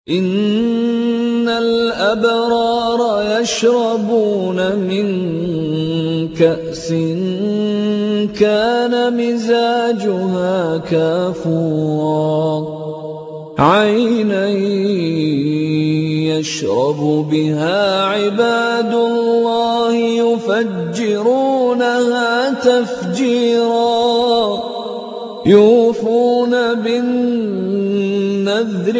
إِنَّ الْأَبْرَارَ يَشْرَبُونَ مِن كَأْسٍ كَانَ مِزَاجُهَا كَافُورًا عَيْنًا يَشْرَبُ بِهَا عِبَادُ اللَّهِ يُفَجِّرُونَهَا تَفْجِيرًا يُوفُونَ بِالنَّذْرِ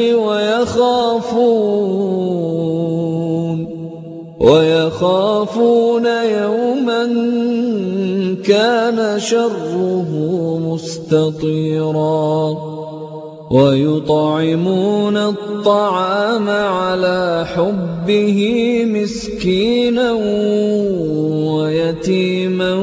وَيَخَافُونَ يَوْمًا كَانَ شَرُّهُ مُسْتَطِيرًا وَيُطْعِمُونَ الطَّعَامَ عَلَىٰ حُبِّهِ مِسْكِينًا وَيَتِيمًا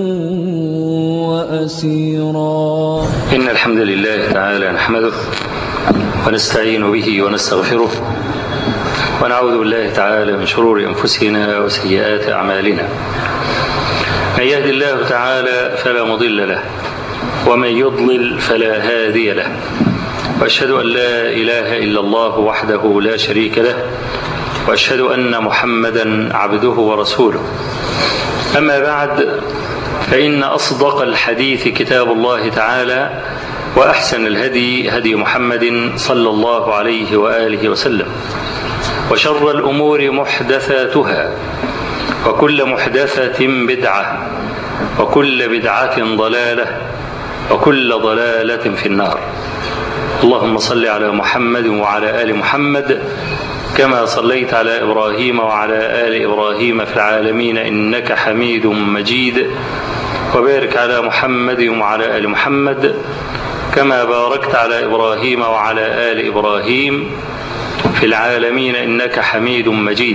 وَأَسِيرًا إن الحمد لله تعالى نحمده ونستعين به ونستغفره ونعوذ بالله تعالى من شرور أنفسنا وسيئات أعمالنا من يهد الله تعالى فلا مضل له ومن يضلل فلا هادي له وأشهد أن لا إله إلا الله وحده لا شريك له وأشهد أن محمدا عبده ورسوله أما بعد فإن أصدق الحديث كتاب الله تعالى وأحسن الهدي هدي محمد صلى الله عليه وآله وسلم وشر الأمور محدثاتها وكل محدثة بدعة وكل بدعة ضلالة وكل ضلالة في النار اللهم صل على محمد وعلى آل محمد كما صليت على إبراهيم وعلى آل إبراهيم في العالمين إنك حميد مجيد وبارك على محمد وعلى آل محمد كما باركت على إبراهيم وعلى آل إبراهيم في العالمين إنك حميد مجيد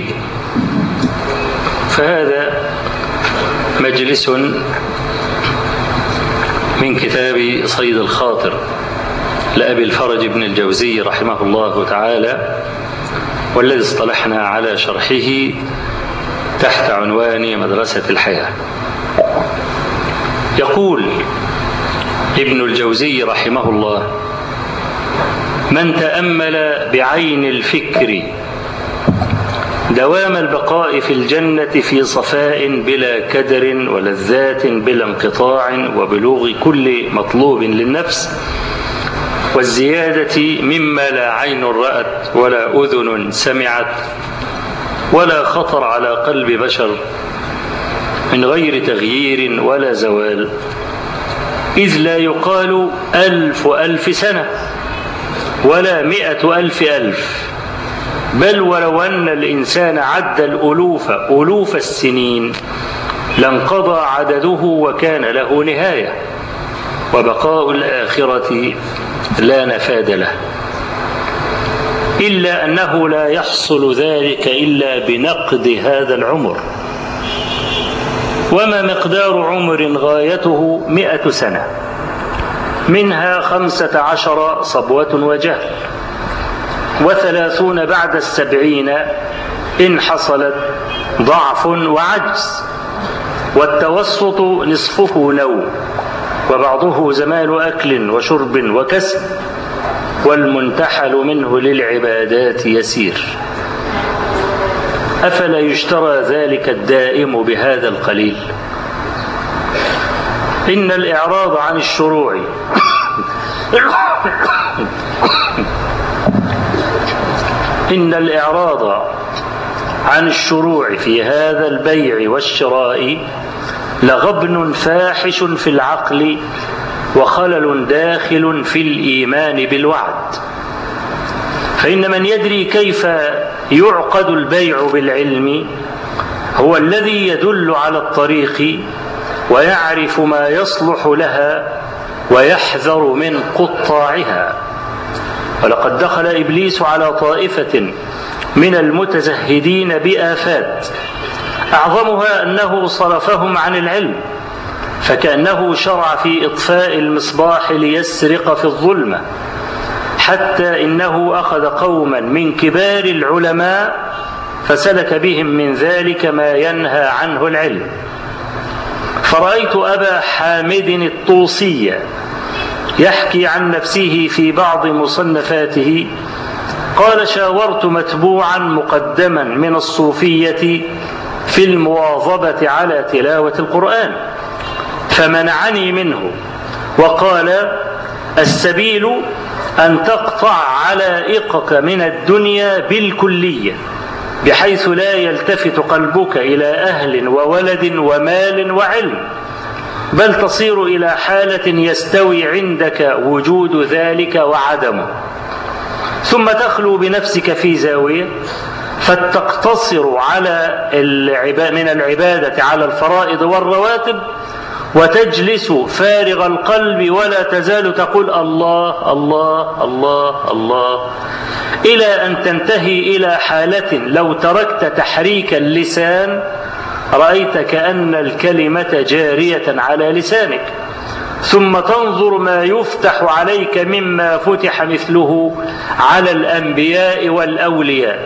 فهذا مجلس من كتاب صيد الخاطر لأبي الفرج بن الجوزي رحمه الله تعالى والذي اصطلحنا على شرحه تحت عنوان مدرسة الحياة يقول ابن الجوزي رحمه الله من تأمل بعين الفكر دوام البقاء في الجنة في صفاء بلا كدر ولذات بلا انقطاع وبلوغ كل مطلوب للنفس والزيادة مما لا عين رأت ولا أذن سمعت ولا خطر على قلب بشر من غير تغيير ولا زوال إذ لا يقال ألف ألف سنة ولا مئة ألف ألف بل ولو أن الإنسان عد الألوف ألوف السنين لانقضى عدده وكان له نهاية وبقاء الآخرة لا نفاد له إلا أنه لا يحصل ذلك إلا بنقد هذا العمر وما مقدار عمر غايته مئة سنة منها خمسة عشر صبوة وجهل وثلاثون بعد السبعين إن حصلت ضعف وعجز والتوسط نصفه نوم وبعضه زمان أكل وشرب وكسب والمنتحل منه للعبادات يسير أفلا يشترى ذلك الدائم بهذا القليل إن الإعراض عن الشروع إن الإعراض عن الشروع في هذا البيع والشراء لغبن فاحش في العقل وخلل داخل في الإيمان بالوعد فإن من يدري كيف يعقد البيع بالعلم هو الذي يدل على الطريق ويعرف ما يصلح لها ويحذر من قطاعها ولقد دخل ابليس على طائفه من المتزهدين بافات اعظمها انه صرفهم عن العلم فكانه شرع في اطفاء المصباح ليسرق في الظلمه حتى انه اخذ قوما من كبار العلماء فسلك بهم من ذلك ما ينهى عنه العلم فرأيت أبا حامد الطوسي يحكي عن نفسه في بعض مصنفاته قال شاورت متبوعا مقدما من الصوفية في المواظبة على تلاوة القرآن فمنعني منه وقال السبيل أن تقطع علائقك من الدنيا بالكلية بحيث لا يلتفت قلبك إلى أهل وولد ومال وعلم بل تصير إلى حالة يستوي عندك وجود ذلك وعدمه ثم تخلو بنفسك في زاوية فتقتصر على من العبادة على الفرائض والرواتب وتجلس فارغ القلب ولا تزال تقول الله الله الله الله إلى أن تنتهي إلى حالة لو تركت تحريك اللسان رأيت كأن الكلمة جارية على لسانك ثم تنظر ما يفتح عليك مما فتح مثله على الأنبياء والأولياء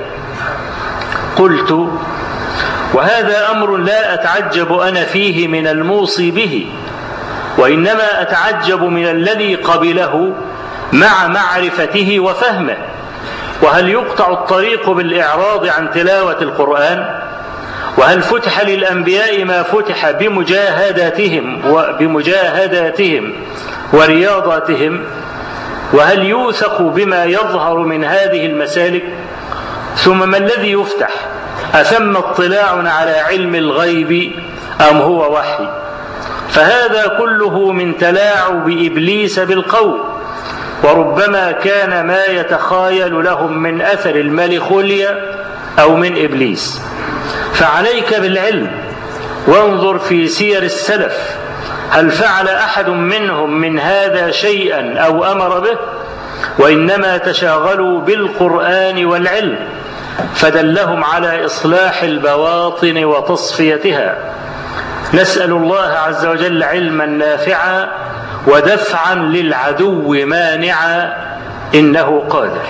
قلت وهذا امر لا اتعجب انا فيه من الموصي به وانما اتعجب من الذي قبله مع معرفته وفهمه وهل يقطع الطريق بالاعراض عن تلاوه القران وهل فتح للانبياء ما فتح بمجاهداتهم وبمجاهداتهم ورياضاتهم وهل يوثق بما يظهر من هذه المسالك ثم ما الذي يفتح أثم اطلاع على علم الغيب أم هو وحي فهذا كله من تلاعب إبليس بالقول وربما كان ما يتخايل لهم من أثر الملخوليا أو من إبليس فعليك بالعلم وانظر في سير السلف هل فعل أحد منهم من هذا شيئا أو أمر به وإنما تشاغلوا بالقرآن والعلم فدلهم على إصلاح البواطن وتصفيتها نسأل الله عز وجل علما نافعا ودفعا للعدو مانعا إنه قادر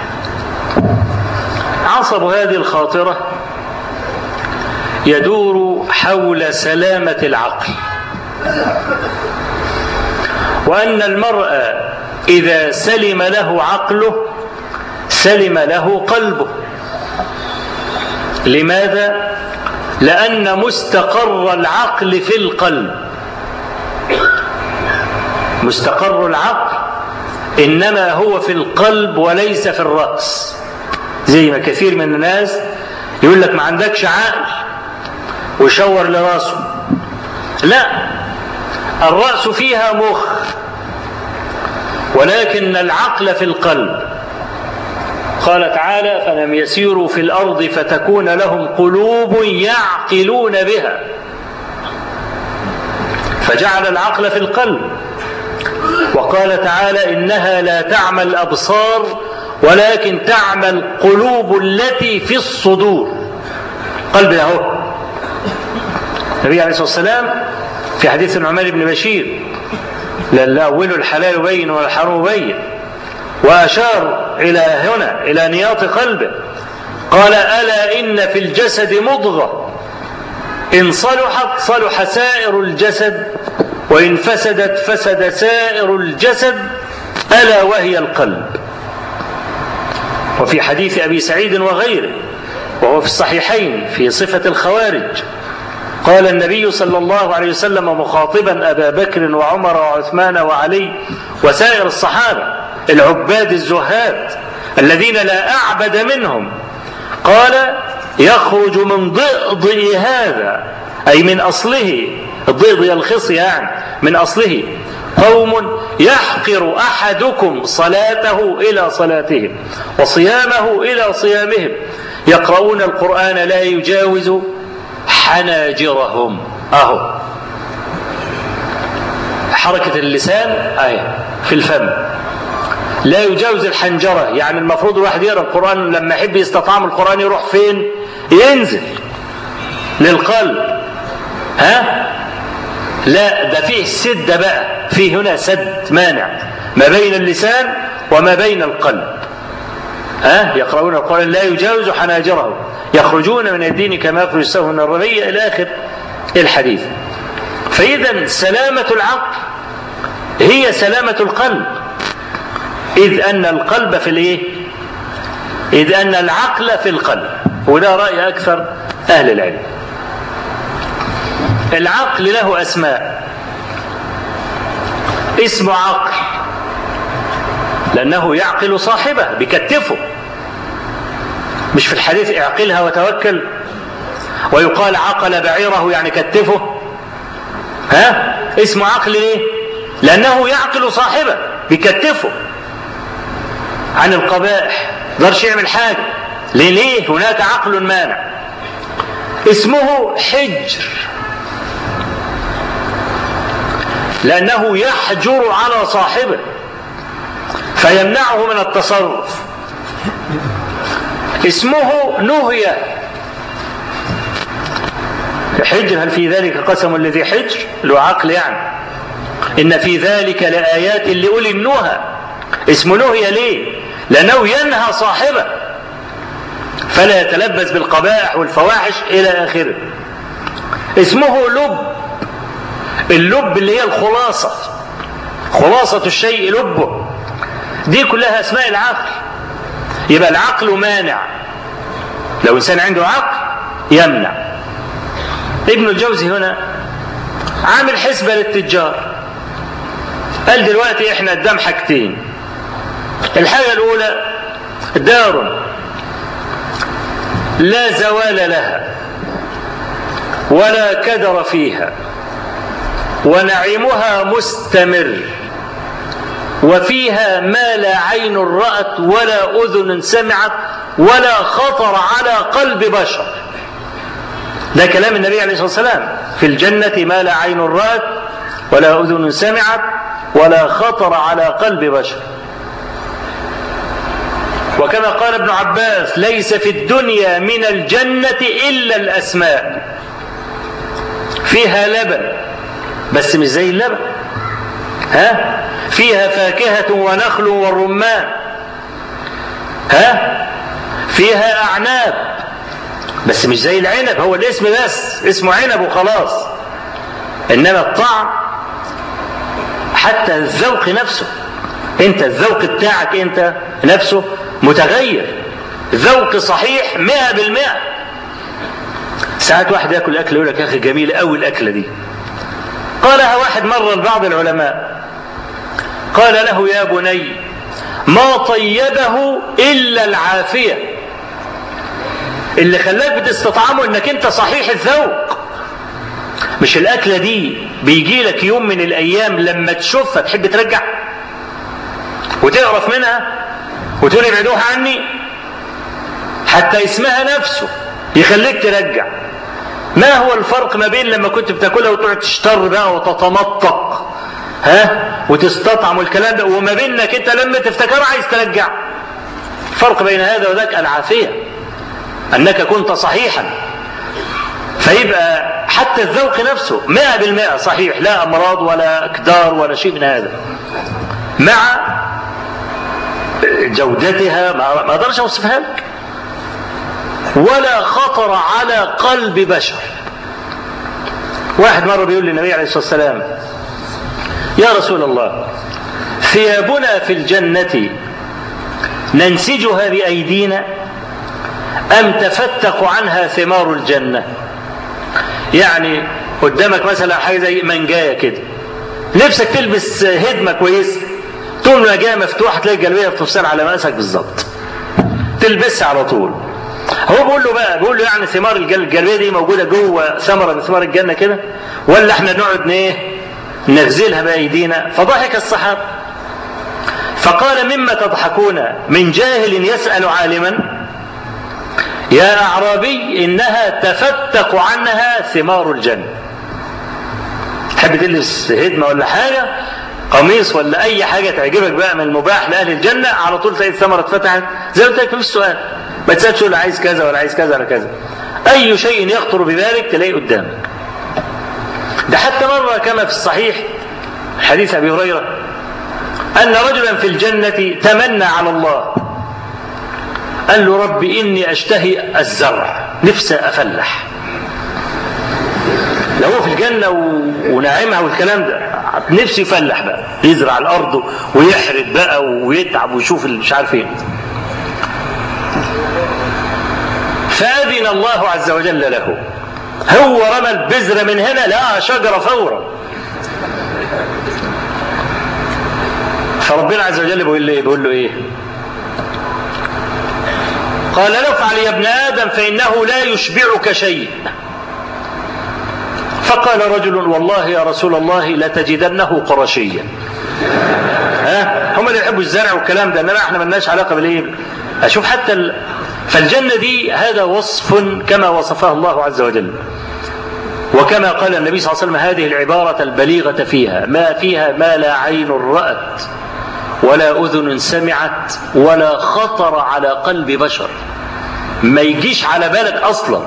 عصب هذه الخاطرة يدور حول سلامة العقل وأن المرء إذا سلم له عقله سلم له قلبه لماذا لان مستقر العقل في القلب مستقر العقل انما هو في القلب وليس في الراس زي ما كثير من الناس يقول لك ما عندكش عقل ويشور لراسه لا الراس فيها مخ ولكن العقل في القلب قال تعالى فلم يسيروا في الارض فتكون لهم قلوب يعقلون بها فجعل العقل في القلب وقال تعالى انها لا تعمى الابصار ولكن تعمى القلوب التي في الصدور قلب اهو النبي عليه الصلاه والسلام في حديث النعمان بن بشير لا اول الحلال بين والحرام بين وأشار إلى هنا إلى نياط قلبه قال ألا إن في الجسد مضغة إن صلحت صلح سائر الجسد وإن فسدت فسد سائر الجسد ألا وهي القلب وفي حديث أبي سعيد وغيره وهو في الصحيحين في صفة الخوارج قال النبي صلى الله عليه وسلم مخاطبا أبا بكر وعمر وعثمان وعلي وسائر الصحابة العباد الزهاد الذين لا أعبد منهم قال يخرج من ضئضئ هذا أي من أصله الضئض الخص يعني من أصله قوم يحقر أحدكم صلاته إلى صلاتهم وصيامه إلى صيامهم يقرؤون القرآن لا يجاوز حناجرهم أهو حركة اللسان آية في الفم لا يجاوز الحنجرة يعني المفروض الواحد يقرأ القرآن لما يحب يستطعم القرآن يروح فين ينزل للقلب ها لا ده فيه سد بقى فيه هنا سد مانع ما بين اللسان وما بين القلب ها يقرؤون القرآن لا يجاوز حناجرهم يخرجون من الدين كما يخرج السهم من الرمية إلى آخر الحديث فإذا سلامة العقل هي سلامة القلب إذ أن القلب في الإيه؟ إذ أن العقل في القلب وده رأي أكثر أهل العلم العقل له أسماء اسم عقل لأنه يعقل صاحبه بكتفه مش في الحديث اعقلها وتوكل ويقال عقل بعيره يعني كتفه ها اسم عقل ليه لأنه يعقل صاحبه بكتفه عن القبائح مقدرش يعمل حاجة ليه ليه هناك عقل مانع اسمه حجر لأنه يحجر على صاحبه فيمنعه من التصرف اسمه نهية حجر هل في ذلك قسم الذي حجر له عقل يعني إن في ذلك لآيات لأولي النهى اسمه نهية ليه لأنه ينهى صاحبه فلا يتلبس بالقبائح والفواحش إلى آخره اسمه لب اللب اللي هي الخلاصة خلاصة الشيء لبه دي كلها أسماء العقل يبقى العقل مانع لو إنسان عنده عقل يمنع ابن الجوزي هنا عامل حسبة للتجار قال دلوقتي احنا قدام حاجتين الحاجة الأولى دار لا زوال لها ولا كدر فيها ونعيمها مستمر وفيها ما لا عين رأت ولا أذن سمعت ولا خطر على قلب بشر ده كلام النبي عليه الصلاة والسلام في الجنة ما لا عين رأت ولا أذن سمعت ولا خطر على قلب بشر وكما قال ابن عباس ليس في الدنيا من الجنة إلا الأسماء فيها لبن بس مش زي اللبن ها فيها فاكهة ونخل والرمان ها فيها أعناب بس مش زي العنب هو الاسم بس اسمه عنب وخلاص إنما الطعم حتى الذوق نفسه انت الذوق بتاعك انت نفسه متغير ذوق صحيح مئة بالمئة ساعات واحد ياكل اكل يقول لك يا اخي جميله قوي الاكله دي قالها واحد مره لبعض العلماء قال له يا بني ما طيبه الا العافيه اللي خلاك بتستطعمه انك انت صحيح الذوق مش الاكله دي بيجي لك يوم من الايام لما تشوفها تحب ترجع وتقرف منها وتقول ابعدوها عني حتى اسمها نفسه يخليك ترجع ما هو الفرق ما بين لما كنت بتاكلها وتقعد تشتر بقى وتتمطق ها وتستطعم والكلام ده وما بينك انت لما تفتكرها عايز ترجع الفرق بين هذا وذاك العافيه انك كنت صحيحا فيبقى حتى الذوق نفسه مئة بالمئة صحيح لا أمراض ولا أكدار ولا شيء من هذا مع جودتها ما اقدرش اوصفها لك ولا خطر على قلب بشر واحد مرة بيقول للنبي عليه الصلاة والسلام يا رسول الله ثيابنا في الجنة ننسجها بأيدينا أم تفتق عنها ثمار الجنة يعني قدامك مثلا حاجة زي منجاية كده نفسك تلبس هدمة كويسة تقوم جايه مفتوحه تلاقي الجلبيه بتفصل على مقاسك بالظبط تلبسها على طول هو بيقول له بقى بيقول له يعني ثمار الجلبيه دي موجوده جوه ثمره من ثمار الجنه كده ولا احنا نقعد ايه نغزلها بايدينا فضحك الصحابه فقال مما تضحكون من جاهل يسال عالما يا اعرابي انها تفتق عنها ثمار الجنه تحب تلبس هدمه ولا حاجه قميص ولا اي حاجه تعجبك بقى من المباح لاهل الجنه على طول تلاقي الثمره اتفتحت زي ما قلت لك في السؤال ما تسالش ولا عايز كذا ولا عايز كذا ولا كذا اي شيء يخطر بذلك تلاقيه قدامك ده حتى مره كما في الصحيح حديث ابي هريره ان رجلا في الجنه تمنى على الله قال له رب اني اشتهي الزرع نفسي افلح لو هو في الجنة وناعمها والكلام ده نفسه يفلح بقى يزرع الأرض ويحرد بقى ويتعب ويشوف مش عارف ايه فأذن الله عز وجل له هو رمى البذرة من هنا لا شجرة فورا فربنا عز وجل بيقول له ايه بيقول له ايه قال له افعل يا ابن ادم فانه لا يشبعك شيء فقال رجل والله يا رسول الله لتجدنه قرشيا ها هم اللي يحبوا الزرع والكلام ده انما احنا ملناش علاقه بالايه اشوف حتى ال... فالجنه دي هذا وصف كما وصفه الله عز وجل وكما قال النبي صلى الله عليه وسلم هذه العباره البليغه فيها ما فيها ما لا عين رات ولا اذن سمعت ولا خطر على قلب بشر ما يجيش على بالك اصلا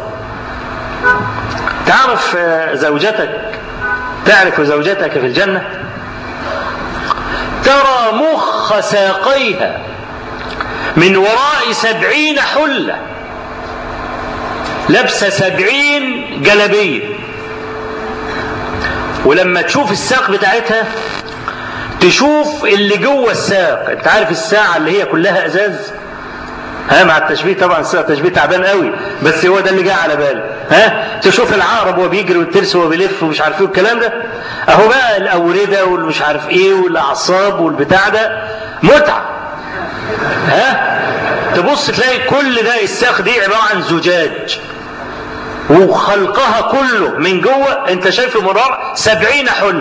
تعرف زوجتك تعرف زوجتك في الجنه ترى مخ ساقيها من وراء سبعين حلة لابسة سبعين جلبية ولما تشوف الساق بتاعتها تشوف اللي جوه الساق انت عارف الساعة اللي هي كلها ازاز ها مع التشبيه طبعا تشبيه تعبان قوي بس هو ده اللي جاء على بالي ها تشوف العقرب وهو بيجري والترس وهو بيلف ومش عارف ايه والكلام ده اهو بقى الاورده والمش عارف ايه والاعصاب والبتاع ده متعه ها تبص تلاقي كل ده الساق دي عباره عن زجاج وخلقها كله من جوه انت شايفه مرار سبعين حل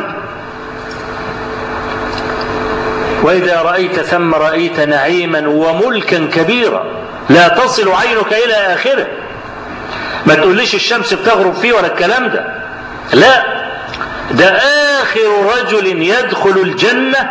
وإذا رأيت ثم رأيت نعيما وملكا كبيرا لا تصل عينك إلى آخره ما تقوليش الشمس بتغرب فيه ولا الكلام ده لا ده آخر رجل يدخل الجنة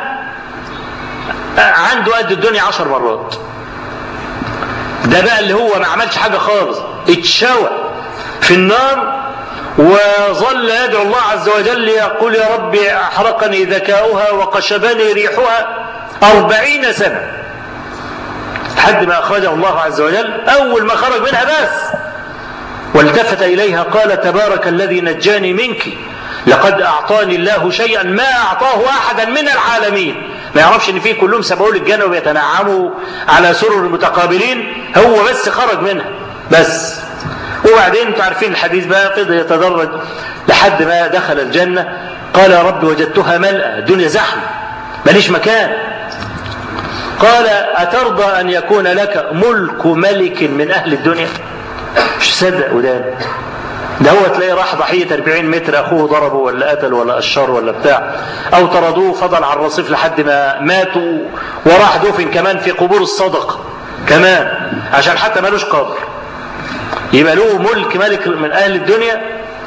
عنده قد الدنيا عشر مرات ده بقى اللي هو ما عملش حاجة خالص اتشوى في النار وظل يدعو الله عز وجل يقول يا رب أحرقني ذكاؤها وقشبني ريحها أربعين سنة لحد ما أخرجه الله عز وجل أول ما خرج منها بس والتفت إليها قال تبارك الذي نجاني منك لقد أعطاني الله شيئا ما أعطاه أحدا من العالمين ما يعرفش ان في كلهم سبقوا الجنة وبيتنعموا على سرر متقابلين هو بس خرج منها بس وبعدين انتوا عارفين الحديث بقى فضل يتدرج لحد ما دخل الجنة قال يا رب وجدتها ملأة الدنيا زحمة ماليش مكان قال أترضى أن يكون لك ملك ملك من أهل الدنيا مش صدق ودان ده هو تلاقيه راح ضحية 40 متر أخوه ضربه ولا قتل ولا أشر ولا بتاع أو طردوه فضل على الرصيف لحد ما ماتوا وراح دفن كمان في قبور الصدقة كمان عشان حتى مالوش قبر يبقى له ملك ملك من أهل الدنيا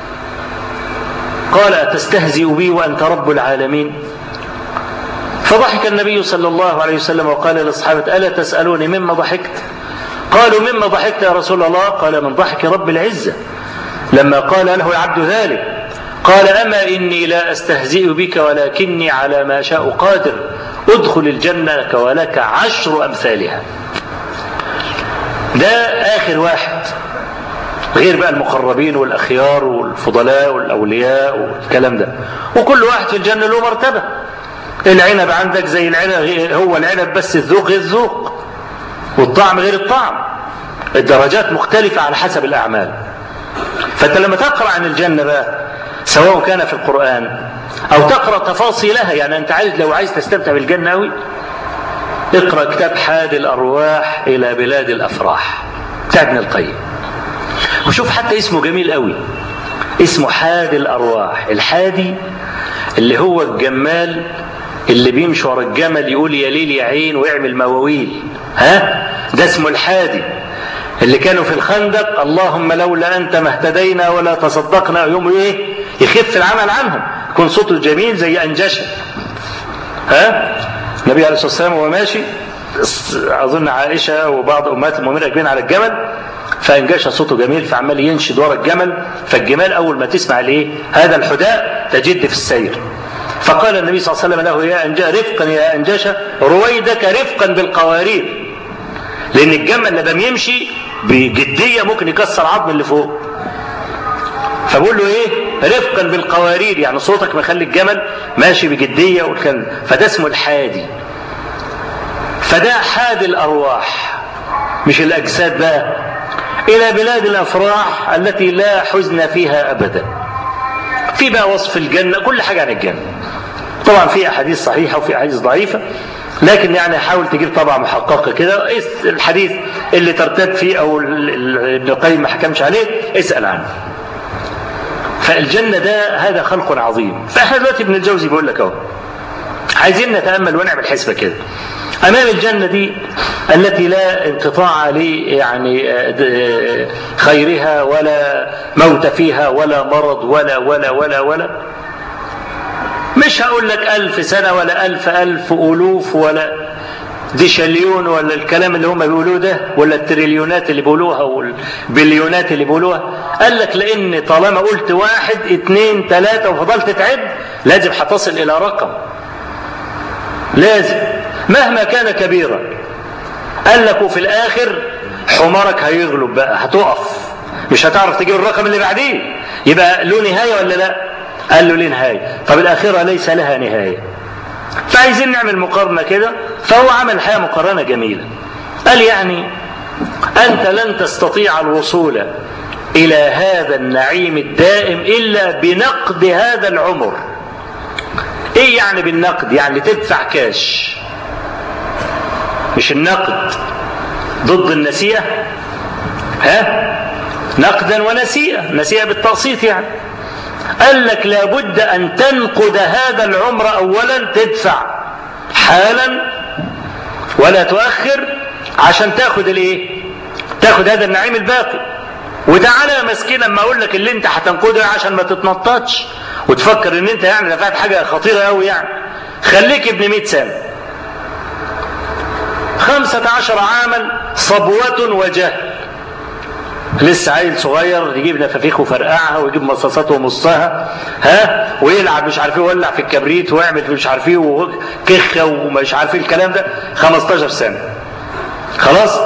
قال أتستهزئ بي وأنت رب العالمين فضحك النبي صلى الله عليه وسلم وقال للصحابة ألا تسألوني مما ضحكت قالوا مما ضحكت يا رسول الله قال من ضحك رب العزة لما قال له العبد ذلك قال أما إني لا أستهزئ بك ولكني على ما شاء قادر ادخل الجنة ولك عشر أمثالها ده آخر واحد غير بقى المقربين والأخيار والفضلاء والأولياء والكلام ده وكل واحد في الجنة له مرتبة العنب عندك زي العنب هو العنب بس الذوق غير الذوق والطعم غير الطعم الدرجات مختلفة على حسب الأعمال فأنت لما تقرأ عن الجنة بقى سواء كان في القرآن أو تقرأ تفاصيلها يعني أنت عايز لو عايز تستمتع بالجنة أوي اقرأ كتاب حاد الأرواح إلى بلاد الأفراح بتاع ابن القيم وشوف حتى اسمه جميل قوي اسمه حاد الأرواح الحادي اللي هو الجمال اللي بيمشي ورا الجمل يقول يا ليل يا عين ويعمل مواويل ها ده اسمه الحادي اللي كانوا في الخندق اللهم لولا انت ما اهتدينا ولا تصدقنا يوم ايه يخف العمل عنهم يكون صوته جميل زي انجشه ها النبي عليه الصلاه والسلام وهو ماشي اظن عائشه وبعض امهات المؤمنين راكبين على الجمل فانجش صوته جميل فعمال ينشد ورا الجمل فالجمال اول ما تسمع الايه هذا الحداء تجد في السير فقال النبي صلى الله عليه وسلم له يا أنجا رفقا يا أنجاشة رويدك رفقا بالقوارير لأن الجمل لما بيمشي بجدية ممكن يكسر عظم اللي فوق فبقول له ايه رفقا بالقوارير يعني صوتك مخلي الجمل ماشي بجدية والكلام فده اسمه الحادي فده حاد الأرواح مش الأجساد بقى إلى بلاد الأفراح التي لا حزن فيها أبدا في بقى وصف الجنة كل حاجة عن الجنة طبعا في أحاديث صحيحة وفي أحاديث ضعيفة لكن يعني حاول تجيب طبعا محققة كده الحديث اللي ترتد فيه أو ابن القيم ما حكمش عليه اسأل عنه فالجنة ده هذا خلق عظيم فاحنا دلوقتي ابن الجوزي بيقول لك اهو عايزين نتأمل ونعمل حسبة كده أمام الجنة دي التي لا انقطاع لي يعني خيرها ولا موت فيها ولا مرض ولا ولا ولا ولا مش هقول لك ألف سنة ولا ألف ألف ألوف ولا ديشليون ولا الكلام اللي هم بيقولوه ده ولا التريليونات اللي بيقولوها والبليونات اللي بيقولوها قال لك لأن طالما قلت واحد اتنين تلاتة وفضلت تعد لازم هتصل إلى رقم لازم مهما كان كبيرا قال لك وفي الآخر حمارك هيغلب بقى هتقف مش هتعرف تجيب الرقم اللي بعديه يبقى له نهاية ولا لا قال له ليه نهاية طب الآخرة ليس لها نهاية فعايزين نعمل مقارنة كده فهو عمل حياة مقارنة جميلة قال يعني أنت لن تستطيع الوصول إلى هذا النعيم الدائم إلا بنقد هذا العمر إيه يعني بالنقد يعني تدفع كاش مش النقد ضد النسيئة ها نقدا ونسيئة نسيئة بالتقسيط يعني قال لك لابد أن تنقد هذا العمر أولا تدفع حالا ولا تؤخر عشان تاخد الايه تاخد هذا النعيم الباقي وتعالى يا مسكين لما اقول لك اللي انت هتنقده عشان ما تتنططش وتفكر ان انت يعني دفعت حاجه خطيره قوي يعني خليك ابن 100 سنه خمسة عشر عاما صبوة وجهل لسه عيل صغير يجيب نفافيخ وفرقعها ويجيب مصاصات ومصها ها ويلعب مش عارف ايه ويولع في الكبريت ويعمل في مش عارف ايه وكخه ومش عارف ايه الكلام ده 15 سنه خلاص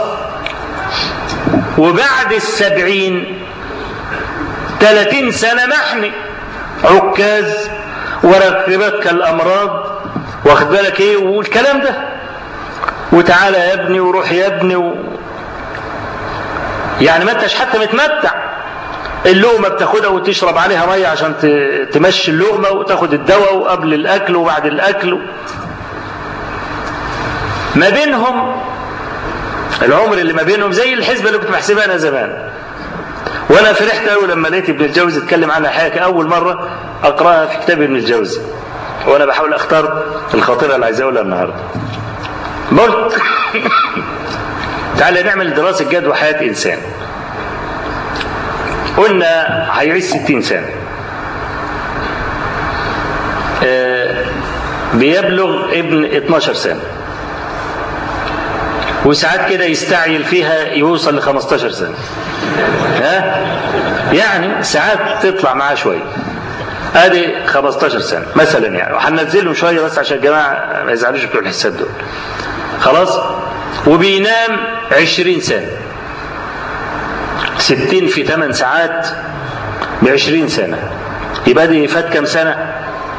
وبعد السبعين 30 سنه محني عكاز وركبتك الامراض واخد بالك ايه والكلام ده وتعالى يا ابني وروح يا ابني و... يعني ما انتش حتى متمتع اللقمه بتاخدها وتشرب عليها ميه عشان تمشي اللقمه وتاخد الدواء وقبل الاكل وبعد الاكل ما بينهم العمر اللي ما بينهم زي الحسبه اللي كنت بحسبها انا زمان وانا فرحت قوي لما لقيت ابن الجوزي اتكلم عنها حاجه اول مره اقراها في كتاب ابن الجوزي وانا بحاول اختار الخاطره اللي عايز اقولها النهارده قلت تعالى نعمل دراسة جدوى حياة إنسان قلنا هيعيش ستين سنة آه بيبلغ ابن 12 سنة وساعات كده يستعجل فيها يوصل ل 15 سنة ها يعني ساعات تطلع معاه شوية ادي 15 سنة مثلا يعني وهننزلهم شوية بس عشان الجماعة ما يزعلوش بتوع الحساب دول خلاص وبينام عشرين سنة ستين في ثمان ساعات بعشرين سنة يبقى دي فات كم سنة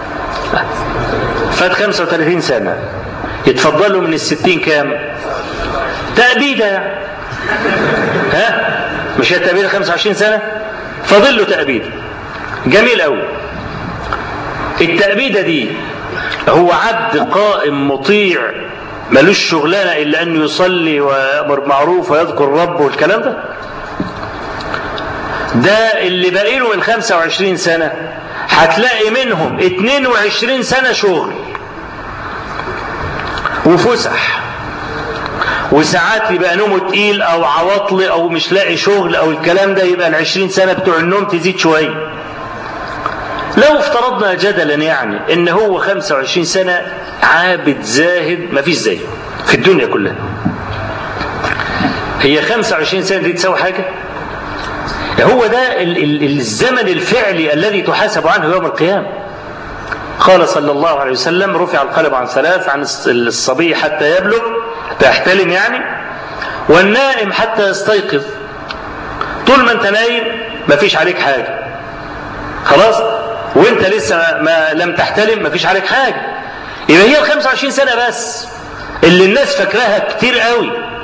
فات خمسة وثلاثين سنة يتفضلوا من الستين كام تأبيدة يعني ها مش هي التأبيدة خمسة وعشرين سنة فاضل له تأبيدة جميل أوي التأبيدة دي هو عبد قائم مطيع ملوش شغلانة إلا أنه يصلي ويأمر بالمعروف ويذكر ربه والكلام ده ده اللي باقي له من 25 سنة هتلاقي منهم 22 سنة شغل وفسح وساعات يبقى نومه تقيل او عواطل او مش لاقي شغل او الكلام ده يبقى ال 20 سنه بتوع النوم تزيد شويه. لو افترضنا جدلا يعني ان هو 25 سنه عابد زاهد ما فيش زيه في الدنيا كلها. هي 25 سنه دي تساوي حاجه؟ هو ده الزمن الفعلي الذي تحاسب عنه يوم القيامه. قال صلى الله عليه وسلم رفع القلم عن ثلاث عن الصبي حتى يبلغ حتى يحتلم يعني والنائم حتى يستيقظ طول ما انت نايم ما فيش عليك حاجة خلاص وانت لسه ما لم تحتلم ما فيش عليك حاجة يبقى هي ال 25 سنة بس اللي الناس فاكراها كتير قوي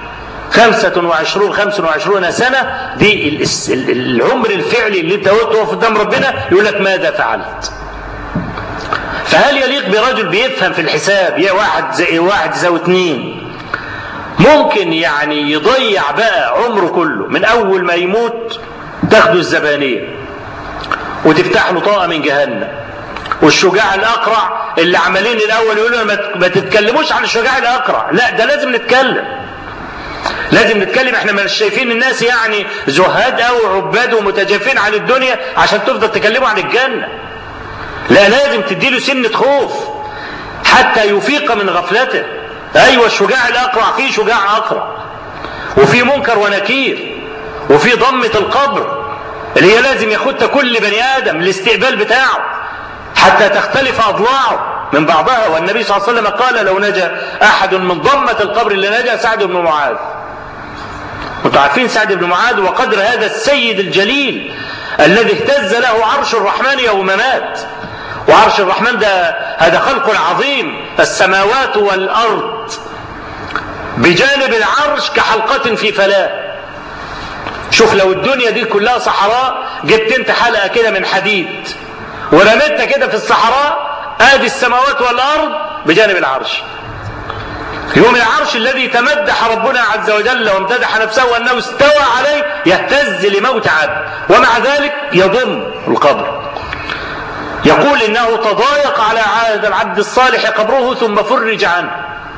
خمسة وعشرون خمسة وعشرون سنة دي العمر الفعلي اللي انت تقف قدام ربنا يقول لك ماذا فعلت فهل يليق برجل بيفهم في الحساب يا واحد زي واحد زي اتنين ممكن يعني يضيع بقى عمره كله من اول ما يموت تاخده الزبانية وتفتح له طاقة من جهنم والشجاع الاقرع اللي عمالين الاول يقولوا ما تتكلموش عن الشجاع الاقرع لا ده لازم نتكلم لازم نتكلم احنا مش شايفين الناس يعني زهاد او عباد ومتجافين عن الدنيا عشان تفضل تكلموا عن الجنه لا لازم تديله سنة خوف حتى يفيق من غفلته ايوه الشجاع الاقرع فيه شجاع اقرع وفي منكر ونكير وفي ضمة القبر اللي هي لازم ياخدها كل بني ادم الاستقبال بتاعه حتى تختلف اضلاعه من بعضها والنبي صلى الله عليه وسلم قال لو نجا احد من ضمة القبر اللي نجا سعد بن معاذ انتوا عارفين سعد بن معاذ وقدر هذا السيد الجليل الذي اهتز له عرش الرحمن يوم مات وعرش الرحمن ده هذا خلق عظيم السماوات والارض بجانب العرش كحلقة في فلاة شوف لو الدنيا دي كلها صحراء جبت انت حلقة كده من حديد ورميتها كده في الصحراء ادي السماوات والارض بجانب العرش يوم العرش الذي تمدح ربنا عز وجل وامتدح نفسه وانه استوى عليه يهتز لموت عبد ومع ذلك يضم القبر يقول انه تضايق على هذا العبد الصالح قبره ثم فرج عنه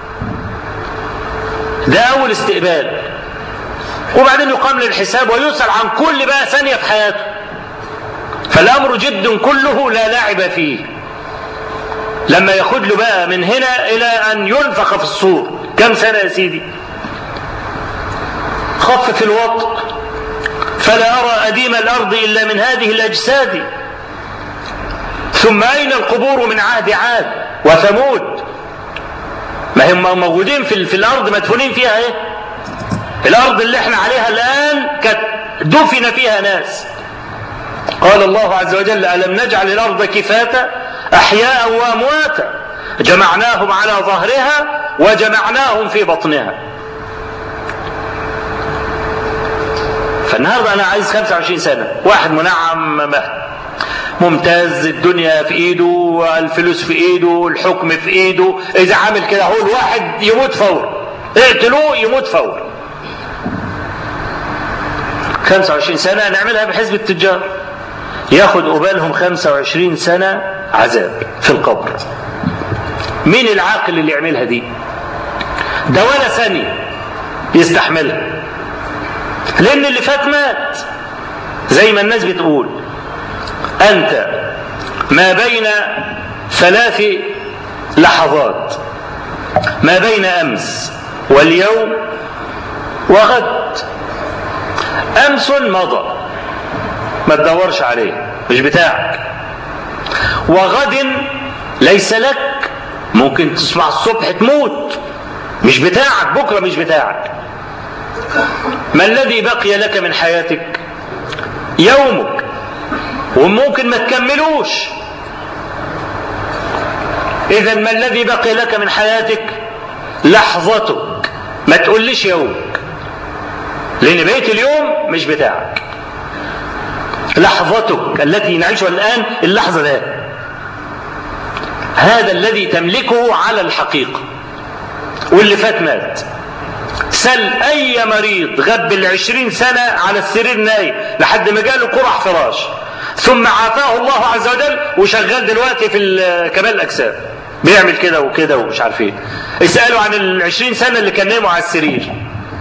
ده اول استقبال وبعدين يقام للحساب ويسأل عن كل بقى ثانية في حياته فالامر جد كله لا لعب فيه لما ياخد له بقى من هنا الى ان ينفخ في الصور كم سنة يا سيدي خفف الوطء فلا ارى اديم الارض الا من هذه الاجساد ثم أين القبور من عهد عاد وثمود ما هم موجودين في, في الأرض مدفونين فيها إيه الأرض اللي احنا عليها الآن كانت دفن فيها ناس قال الله عز وجل ألم نجعل الأرض كفاتا أحياء وأمواتا جمعناهم على ظهرها وجمعناهم في بطنها فالنهارده انا عايز 25 سنه واحد منعم مهد ممتاز الدنيا في ايده الفلوس في ايده الحكم في ايده اذا عامل كده هو الواحد يموت فور اقتلوه يموت فور 25 سنة نعملها بحزب التجار ياخد قبالهم 25 سنة عذاب في القبر مين العاقل اللي يعملها دي ده ولا ثانية يستحملها لأن اللي فات مات زي ما الناس بتقول أنت ما بين ثلاث لحظات ما بين أمس واليوم وغد أمس مضى ما تدورش عليه مش بتاعك وغد ليس لك ممكن تصبح الصبح تموت مش بتاعك بكرة مش بتاعك ما الذي بقي لك من حياتك يومك وممكن ما تكملوش اذا ما الذي بقي لك من حياتك لحظتك ما تقوليش يومك لان بقيه اليوم مش بتاعك لحظتك التي نعيشها الان اللحظه ده هذا الذي تملكه على الحقيقه واللي فات مات سل اي مريض غب العشرين سنة على السرير نايم لحد ما جاله قرح فراش ثم عافاه الله عز وجل وشغال دلوقتي في كمال الاجسام بيعمل كده وكده ومش عارف ايه اسالوا عن العشرين سنة اللي كان نايموا على السرير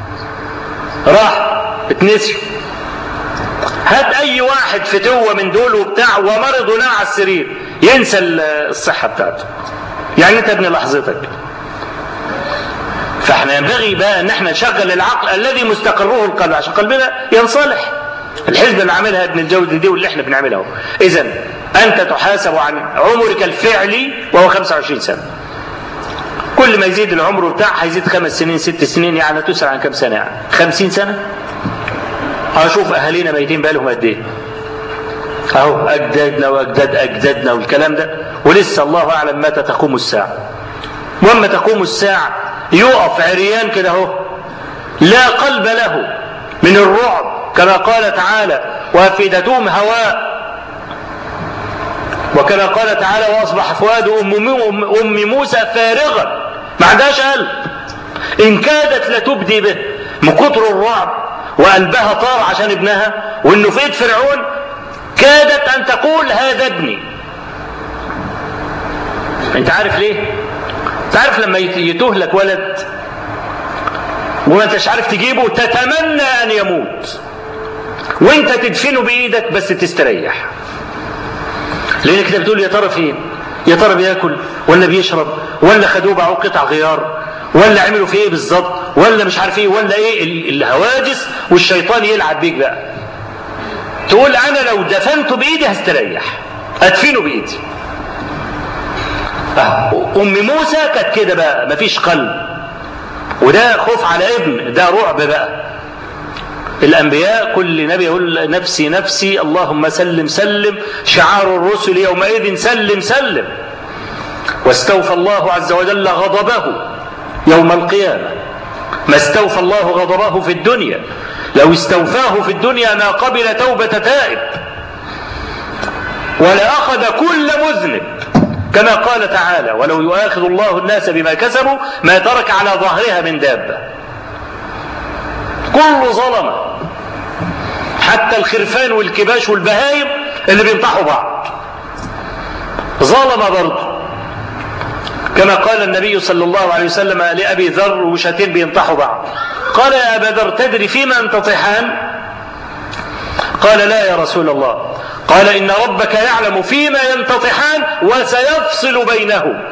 راح اتنسي هات اي واحد فتوة من دول وبتاع ومرض ونام على السرير ينسى الصحة بتاعته يعني انت ابن لحظتك فاحنا ينبغي بقى ان احنا نشغل العقل الذي مستقره القلب عشان قلبنا ينصلح الحزب اللي عاملها ابن الجوزي دي واللي احنا بنعملها اهو اذا انت تحاسب عن عمرك الفعلي وهو 25 سنه كل ما يزيد العمر بتاع هيزيد خمس سنين ست سنين يعني تسأل عن كم سنه يعني 50 سنه اشوف اهالينا ميتين بالهم قد ايه اهو اجدادنا واجداد اجدادنا والكلام ده ولسه الله اعلم متى تقوم الساعه واما تقوم الساعه يقف عريان كده اهو لا قلب له من الرعب كما قال تعالى وافئدتهم هواء وكما قال تعالى واصبح فؤاد ام ام موسى فارغا ما عندهاش قلب ان كادت لتبدي به من كتر الرعب وقلبها طار عشان ابنها وانه في ايد فرعون كادت ان تقول هذا ابني انت عارف ليه تعرف لما يتوه لك ولد وما انتش عارف تجيبه تتمنى ان يموت وانت تدفنه بايدك بس تستريح لانك انت بتقول يا ترى فين يا ترى بياكل ولا بيشرب ولا خدوه باعوه قطع غيار ولا عملوا فيه ايه بالظبط ولا مش عارف ايه ولا ايه الهواجس والشيطان يلعب بيك بقى تقول انا لو دفنته بايدي هستريح ادفنه بايدي ام موسى كانت كده بقى مفيش قلب وده خوف على ابن ده رعب بقى الأنبياء كل نبي يقول نفسي نفسي اللهم سلم سلم شعار الرسل يومئذ سلم سلم واستوفى الله عز وجل غضبه يوم القيامة ما استوفى الله غضبه في الدنيا لو استوفاه في الدنيا ما قبل توبة تائب ولأخذ كل مذنب كما قال تعالى ولو يؤاخذ الله الناس بما كسبوا ما ترك على ظهرها من دابة كل ظلمة حتى الخرفان والكباش والبهايم اللي بينطحوا بعض ظلم برضه كما قال النبي صلى الله عليه وسلم لأبي ذر وشاتين بينطحوا بعض قال يا أبا ذر تدري فيما ينتطحان قال لا يا رسول الله قال إن ربك يعلم فيما ينتطحان وسيفصل بينهم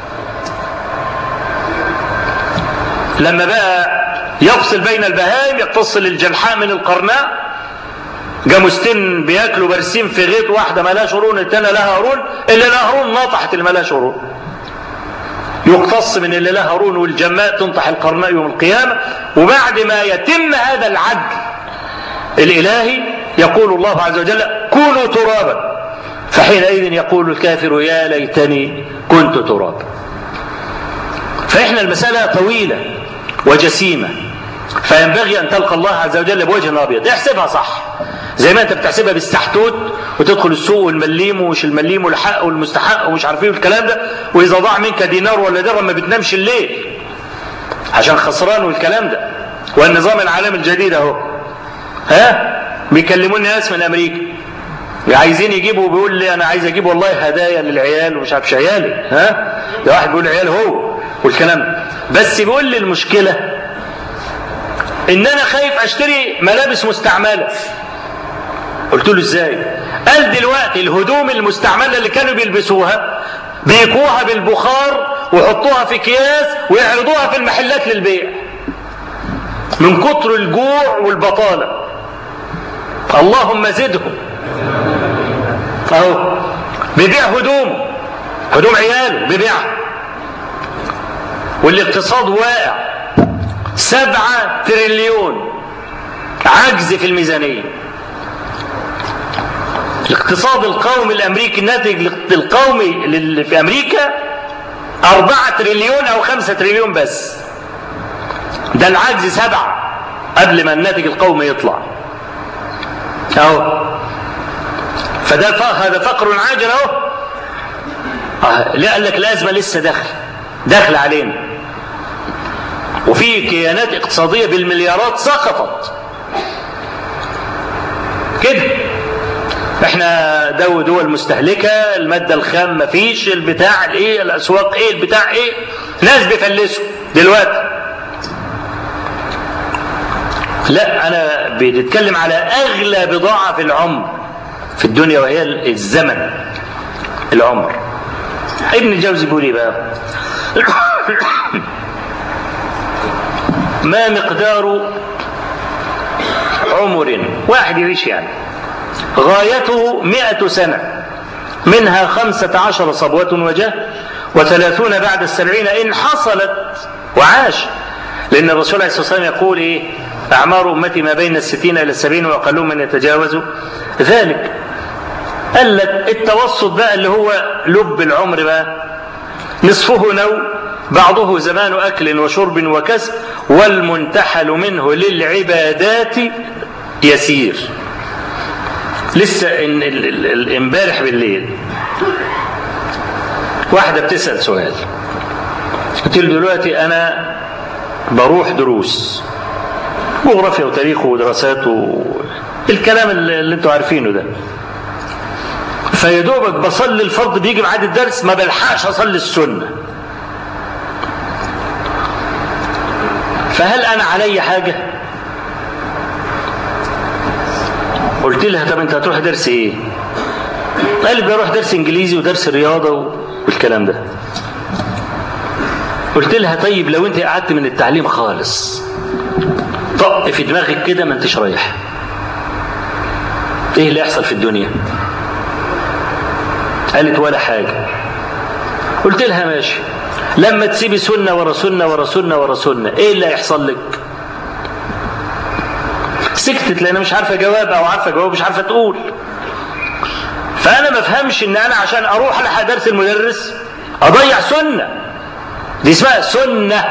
لما بقى يفصل بين البهائم يفصل الجلحاء من القرناء جاموستين بياكلوا برسيم في غيط واحده مالهاش قرون التانيه لها قرون اللي لها قرون نطحت اللي مالهاش قرون يقتص من اللي لها قرون والجماء تنطح القرناء يوم القيامه وبعد ما يتم هذا العدل الالهي يقول الله عز وجل كونوا ترابا فحينئذ يقول الكافر يا ليتني كنت ترابا فإحنا المسألة طويلة وجسيمة فينبغي أن تلقى الله عز وجل بوجه أبيض احسبها صح زي ما أنت بتحسبها بالسحتوت وتدخل السوق والمليم ومش المليم والحق والمستحق ومش عارف ايه والكلام ده وإذا ضاع منك دينار ولا درهم ما بتنامش الليل عشان خسران والكلام ده والنظام العالمي الجديد اهو ها بيكلموني ناس من امريكا عايزين يجيبوا بيقول لي انا عايز اجيب والله هدايا للعيال ومش عارف عيالي ها ده واحد بيقول عيال هو والكلام ده بس بيقول لي المشكله ان انا خايف اشتري ملابس مستعمله قلت له ازاي قال دلوقتي الهدوم المستعمله اللي كانوا بيلبسوها بيكوها بالبخار ويحطوها في اكياس ويعرضوها في المحلات للبيع من كتر الجوع والبطاله اللهم زدهم اهو بيبيع هدوم هدوم عياله بيبيعها والاقتصاد واقع سبعة تريليون عجز في الميزانية الاقتصاد القومي الامريكي الناتج القومي في امريكا أربعة تريليون أو خمسة تريليون بس ده العجز سبعة قبل ما الناتج القومي يطلع اهو فده هذا فقر عاجل اهو آه. لا قال لك الازمه لسه داخل داخل علينا وفي كيانات اقتصاديه بالمليارات سقطت كده احنا دو دول مستهلكه الماده الخام مفيش البتاع الايه الاسواق ايه البتاع ايه ناس بيفلسوا دلوقتي لا انا بنتكلم على اغلى بضاعه في العمر في الدنيا وهي الزمن العمر ابن الجوزي بيقول ايه بقى ما مقدار عمر واحد يعيش يعني غايته مئة سنة منها خمسة عشر صبوة وجه وثلاثون بعد السبعين إن حصلت وعاش لأن الرسول عليه الصلاة والسلام يقول إيه أعمار أمتي ما بين الستين إلى السبعين وأقلهم من يتجاوز ذلك قال لك التوسط بقى اللي هو لب العمر بقى نصفه نوم بعضه زمان أكل وشرب وكسب والمنتحل منه للعبادات يسير لسه امبارح بالليل واحدة بتسأل سؤال قلت له دلوقتي أنا بروح دروس جغرافيا وتاريخ ودراسات والكلام اللي انتوا عارفينه ده فيا دوبك بصلي الفرض بيجي ميعاد الدرس ما بلحقش اصلي السنه فهل انا علي حاجه قلت لها طب انت هتروح درس ايه قالت بروح درس انجليزي ودرس رياضه والكلام ده قلت لها طيب لو انت قعدت من التعليم خالص طق في دماغك كده ما انتش رايح ايه اللي يحصل في الدنيا قالت ولا حاجة قلت لها ماشي لما تسيبي سنة ورا سنة ورا سنة ورا سنة ايه اللي هيحصل لك سكتت لان مش عارفة جواب او عارفة جواب مش عارفة تقول فانا ما افهمش ان انا عشان اروح الحق درس المدرس اضيع سنة دي اسمها سنة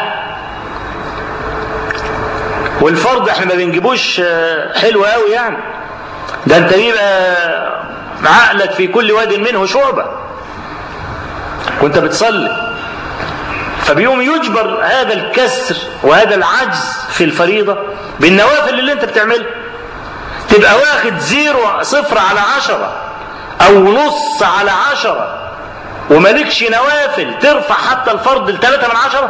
والفرض احنا ما بنجيبوش حلو قوي يعني ده انت بيبقى عقلك في كل واد منه شعبة وانت بتصلي فبيوم يجبر هذا الكسر وهذا العجز في الفريضة بالنوافل اللي انت بتعملها تبقى واخد زيرو صفر على عشرة او نص على عشرة ومالكش نوافل ترفع حتى الفرض لثلاثة من عشرة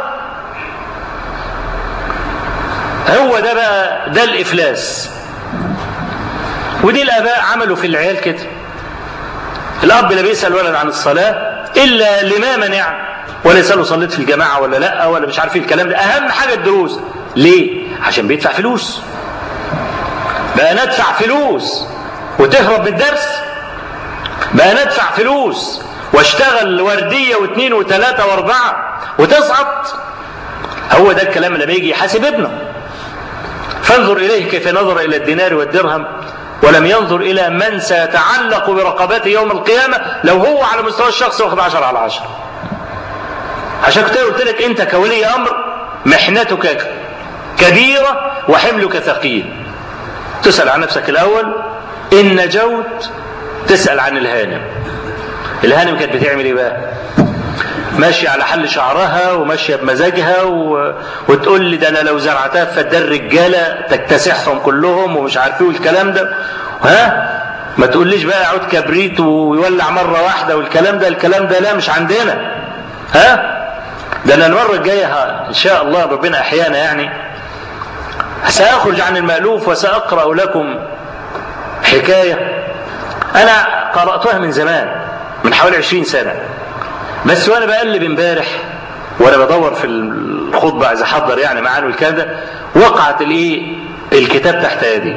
هو ده بقى ده الافلاس ودي الاباء عملوا في العيال كده الاب لا بيسال ولد عن الصلاه الا لما منع ولا يساله صليت في الجماعه ولا لا ولا مش عارف الكلام ده اهم حاجه الدروس ليه عشان بيدفع فلوس بقى ندفع فلوس وتهرب من الدرس بقى ندفع فلوس واشتغل ورديه واثنين وثلاثه واربعه وتسقط هو ده الكلام اللي بيجي يحاسب ابنه فانظر اليه كيف نظر الى الدينار والدرهم ولم ينظر إلى من سيتعلق برقبته يوم القيامة لو هو على مستوى الشخص واخد عشر على عشر عشان كده قلت لك أنت كولي أمر محنتك كبيرة وحملك ثقيل تسأل عن نفسك الأول إن نجوت تسأل عن الهانم الهانم كانت بتعمل إيه بقى ماشية على حل شعرها وماشية بمزاجها و... وتقول لي ده أنا لو زرعتها في فدان رجالة تكتسحهم كلهم ومش عارف ايه والكلام ده ها ما تقوليش بقى عود كبريت ويولع مرة واحدة والكلام ده الكلام ده لا مش عندنا ها ده أنا المرة الجاية إن شاء الله ربنا أحيانا يعني سأخرج عن المألوف وسأقرأ لكم حكاية أنا قرأتها من زمان من حوالي عشرين سنة بس وانا بقلب امبارح وانا بدور في الخطبه عايز احضر يعني معاني والكلام ده وقعت الايه الكتاب تحت يدي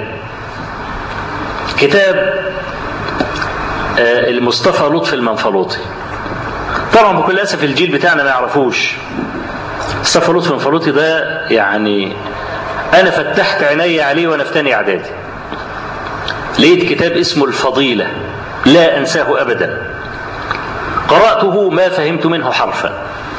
كتاب المصطفى لطفي المنفلوطي طبعا بكل اسف الجيل بتاعنا ما يعرفوش مصطفى لطفي المنفلوطي ده يعني انا فتحت عيني عليه وانا في تاني اعدادي لقيت كتاب اسمه الفضيله لا انساه ابدا قرأته ما فهمت منه حرفا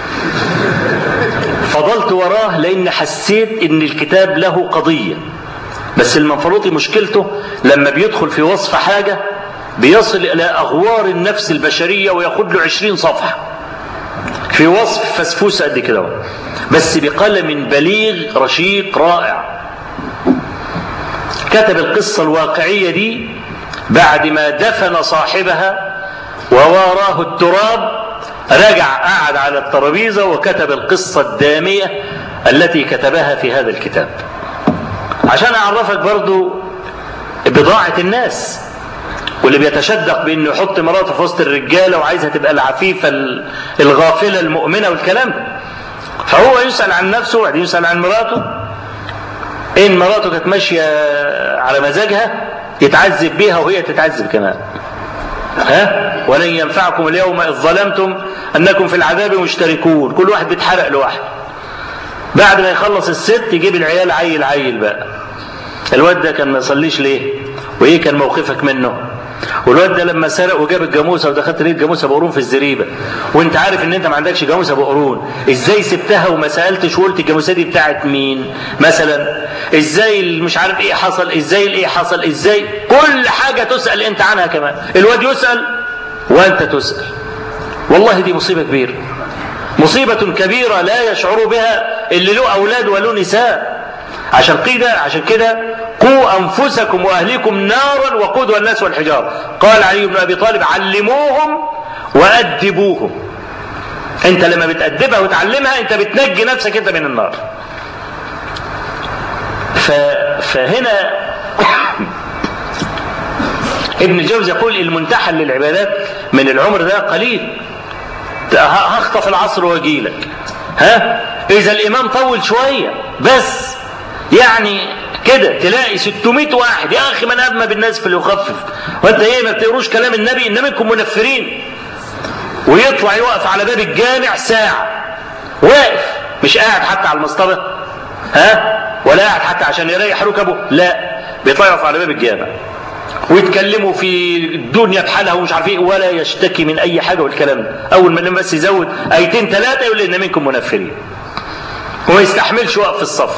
فضلت وراه لأن حسيت إن الكتاب له قضية بس المنفلوطي مشكلته لما بيدخل في وصف حاجة بيصل إلى أغوار النفس البشرية وياخد له عشرين صفحة في وصف فسفوس قد كده بس بقلم بليغ رشيق رائع كتب القصة الواقعية دي بعد ما دفن صاحبها وواراه التراب رجع قعد على الترابيزة وكتب القصة الدامية التي كتبها في هذا الكتاب عشان أعرفك برضو بضاعة الناس واللي بيتشدق بانه يحط مراته في وسط الرجاله وعايزها تبقى العفيفه الغافله المؤمنه والكلام ده فهو يسال عن نفسه وبعدين يسال عن مراته ان مراته كانت ماشيه على مزاجها يتعذب بيها وهي تتعذب كمان ها ولن ينفعكم اليوم اذ ظلمتم انكم في العذاب مشتركون كل واحد بيتحرق لوحده بعد ما يخلص الست يجيب العيال عيل عيل بقى الواد ده كان ما يصليش ليه وايه كان موقفك منه والواد ده لما سرق وجاب الجاموسه ودخلت لقيت جاموسه بقرون في الزريبه وانت عارف ان انت ما عندكش جاموسه بقرون ازاي سبتها وما سالتش وقلت الجاموسه دي بتاعت مين مثلا ازاي مش عارف ايه حصل ازاي الايه حصل ازاي كل حاجه تسال انت عنها كمان الواد يسال وانت تسال والله دي مصيبه كبيره مصيبه كبيره لا يشعر بها اللي له اولاد وله نساء عشان كده عشان كده قوا انفسكم واهليكم نارا وقودها الناس والحجاره قال علي بن ابي طالب علموهم وادبوهم انت لما بتادبها وتعلمها انت بتنجي نفسك انت من النار ف... فهنا ابن الجوزي يقول المنتحل للعبادات من العمر ده قليل هخطف العصر واجي لك ها اذا الامام طول شويه بس يعني كده تلاقي 600 واحد يا اخي من ادمى بالناس فليخفف وانت ايه ما بتقروش كلام النبي ان منكم منفرين ويطلع يقف على باب الجامع ساعه واقف مش قاعد حتى على المصطبه ها ولا قاعد حتى عشان يريح ركبه لا بيطلع يقف على باب الجامع ويتكلموا في الدنيا بحالها ومش عارف ايه ولا يشتكي من اي حاجه والكلام ده اول ما بس يزود ايتين ثلاثه يقول ان منكم منفرين وما يستحملش وقف في الصف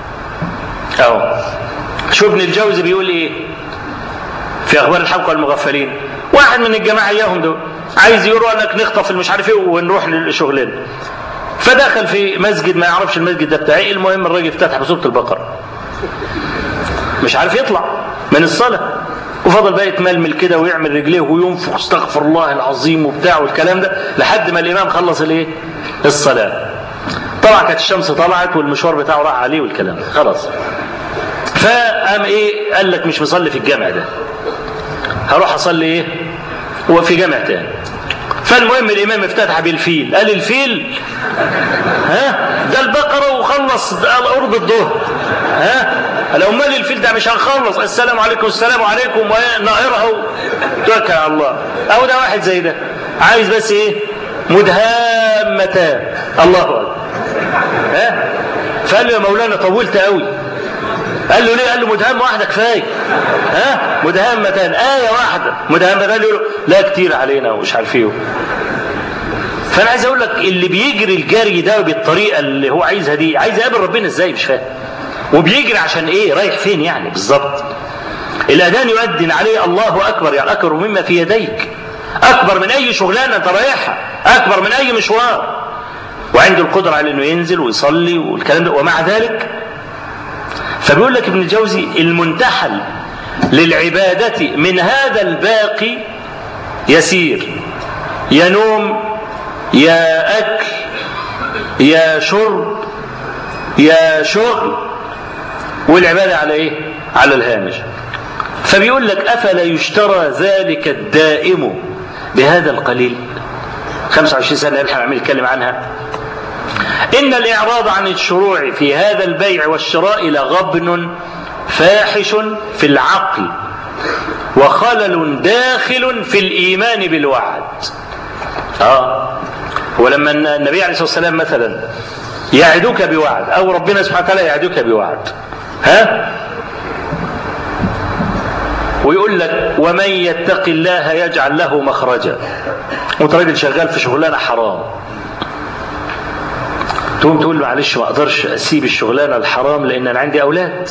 اهو شو ابن الجوزي بيقول ايه في اخبار الحق والمغفلين واحد من الجماعه اياهم دول عايز يروح انك نخطف المش عارف ايه ونروح لشغلنا فدخل في مسجد ما يعرفش المسجد ده بتاعي المهم الراجل افتتح بسوره البقره مش عارف يطلع من الصلاه وفضل بقى يتململ كده ويعمل رجليه وينفخ استغفر الله العظيم وبتاع والكلام ده لحد ما الامام خلص الايه الصلاه طبعا كانت الشمس طلعت والمشوار بتاعه راح عليه والكلام ده خلاص فقام ايه قال لك مش مصلي في الجامع ده هروح اصلي ايه وفي جامع تاني فالمهم الامام افتتح بالفيل قال الفيل ها ده البقره وخلص قرب الظهر ها لو مال الفيل ده مش هنخلص السلام عليكم السلام عليكم ونائرها توكل على الله او ده واحد زي ده عايز بس ايه مدهامتان الله اكبر ها فقال له يا مولانا طولت قوي قال له ليه قال له مدهام واحده كفايه ها مدهامتان ايه واحده مدهامتان قال له لا كتير علينا ومش عارف ايه فانا عايز اقول لك اللي بيجري الجري ده بالطريقه اللي هو عايزها دي عايز يقابل ربنا ازاي مش فاهم وبيجري عشان ايه رايح فين يعني بالظبط الاذان يؤذن عليه الله اكبر يعني اكبر مما في يديك اكبر من اي شغلانه انت رايحها اكبر من اي مشوار وعنده القدره على انه ينزل ويصلي والكلام ده ومع ذلك فبيقول لك ابن الجوزي المنتحل للعبادة من هذا الباقي يسير يا نوم يا أكل يا شرب يا شغل والعبادة على إيه؟ على الهامش فبيقول لك أفلا يشترى ذلك الدائم بهذا القليل 25 سنة احنا عمال نتكلم عنها إن الإعراض عن الشروع في هذا البيع والشراء لغبن فاحش في العقل وخلل داخل في الإيمان بالوعد آه ولما النبي عليه الصلاة والسلام مثلا يعدك بوعد أو ربنا سبحانه وتعالى يعدك بوعد ها ويقول لك ومن يتق الله يجعل له مخرجا وانت راجل شغال في شغلانه حرام تقوم تقول معلش ما اقدرش اسيب الشغلانه الحرام لان انا عندي اولاد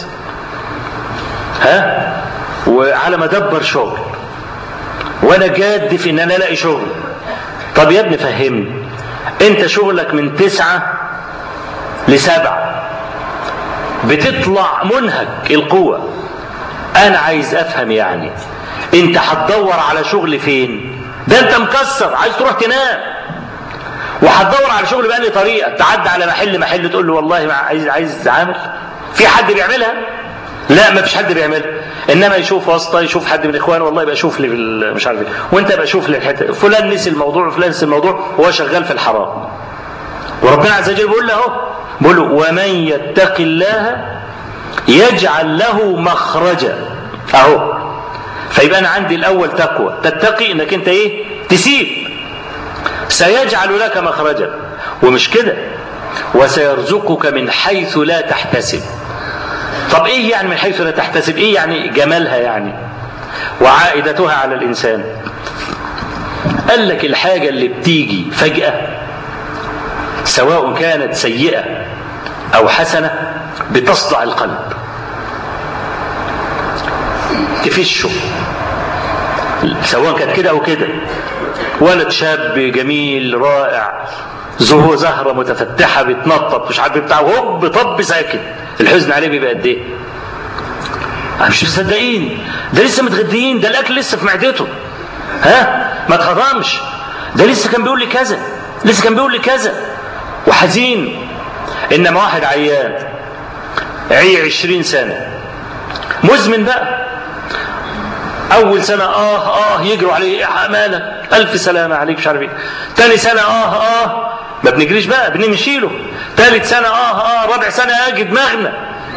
ها وعلى ما ادبر شغل وانا جاد في ان انا الاقي شغل طب يا ابني فهمني انت شغلك من تسعة لسبعة بتطلع منهك القوة انا عايز افهم يعني انت هتدور على شغل فين ده انت مكسر عايز تروح تنام وهتدور على شغل بأي طريقة تعدي على محل محل تقول له والله ما عايز عايز عامل في حد بيعملها لا ما فيش حد بيعملها انما يشوف واسطه يشوف حد من اخوانه والله يبقى شوف لي مش عارف ايه وانت يبقى شوف لي الحته فلان نسي الموضوع وفلان نسي الموضوع وهو شغال في الحرام وربنا عز وجل بيقول له اهو بيقول له ومن يتق الله يجعل له مخرجا اهو فيبقى انا عندي الاول تقوى تتقي انك انت ايه تسيب سيجعل لك مخرجا ومش كده وسيرزقك من حيث لا تحتسب طب ايه يعني من حيث لا تحتسب ايه يعني جمالها يعني وعائدتها على الإنسان قال لك الحاجة اللي بتيجي فجأة سواء كانت سيئة أو حسنة بتصدع القلب تفشه سواء كانت كده أو كده ولد شاب جميل رائع زهو زهرة متفتحة بتنطط مش عارف بتاع هوب طب ساكت الحزن عليه بيبقى قد ايه؟ مش مصدقين ده لسه متغديين ده الاكل لسه في معدته ها ما اتهضمش ده لسه كان بيقول لي كذا لسه كان بيقول لي كذا وحزين انما واحد عيان عي عشرين سنة مزمن بقى اول سنة اه اه يجروا عليه يا حمالة الف سلامة عليك مش عارف ايه تاني سنة اه اه ما بنجريش بقى بنمشي له تالت سنة اه اه رابع سنة اجي دماغنا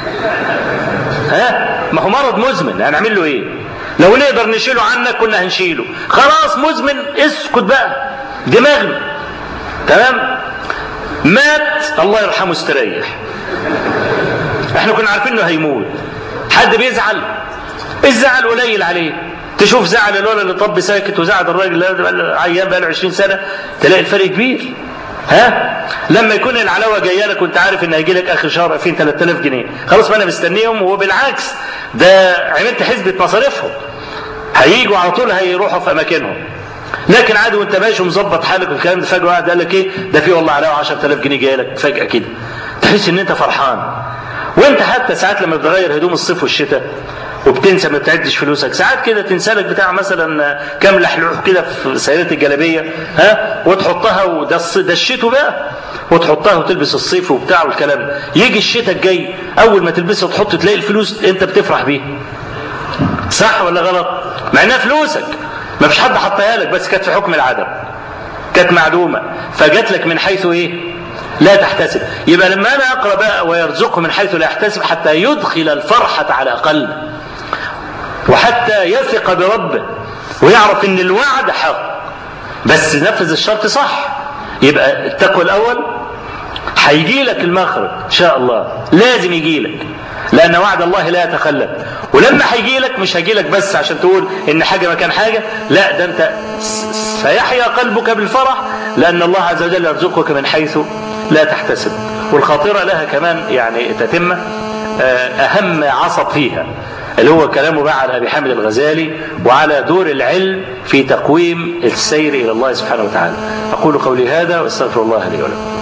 ها ما هو مرض مزمن هنعمل له ايه لو نقدر نشيله عنك كنا هنشيله خلاص مزمن اسكت بقى دماغنا تمام مات الله يرحمه استريح احنا كنا عارفين انه هيموت حد بيزعل الزعل قليل عليه تشوف زعل الولد اللي طب ساكت وزعل الراجل اللي عيان بقاله 20 سنه تلاقي الفرق كبير ها لما يكون العلاوه جايه لك وانت عارف ان هيجي لك اخر شهر 2000 3000 جنيه خلاص ما انا مستنيهم وبالعكس ده عملت حسبه مصاريفهم هيجوا على طول هيروحوا في اماكنهم لكن عادي وانت ماشي ومظبط حالك والكلام ده فجاه واحد قال لك ايه ده في والله علاوه 10000 جنيه جايه لك فجاه كده تحس ان انت فرحان وانت حتى ساعات لما بتغير هدوم الصيف والشتاء وبتنسى ما بتعدش فلوسك ساعات كده تنسى لك بتاع مثلا كام لحلوح كده في سيارة الجلابية ها وتحطها وده ده الشتاء بقى وتحطها وتلبس الصيف وبتاع والكلام يجي الشتاء الجاي اول ما تلبسها وتحط تلاقي الفلوس انت بتفرح بيها صح ولا غلط مع انها فلوسك ما فيش حد حطها لك بس كانت في حكم العدم كانت معدومة فجات لك من حيث ايه لا تحتسب يبقى لما انا اقرا بقى ويرزقه من حيث لا يحتسب حتى يدخل الفرحة على قلبه وحتى يثق بربه ويعرف ان الوعد حق بس نفذ الشرط صح يبقى التقوى الاول هيجي لك المخرج ان شاء الله لازم يجي لك لان وعد الله لا يتخلف ولما هيجي لك مش هيجي لك بس عشان تقول ان حاجه مكان حاجه لا ده انت سيحيا قلبك بالفرح لان الله عز وجل يرزقك من حيث لا تحتسب والخاطره لها كمان يعني تتمه اهم عصب فيها اللي هو كلامه بقى على ابي حامد الغزالي وعلى دور العلم في تقويم السير الى الله سبحانه وتعالى اقول قولي هذا واستغفر الله لي ولكم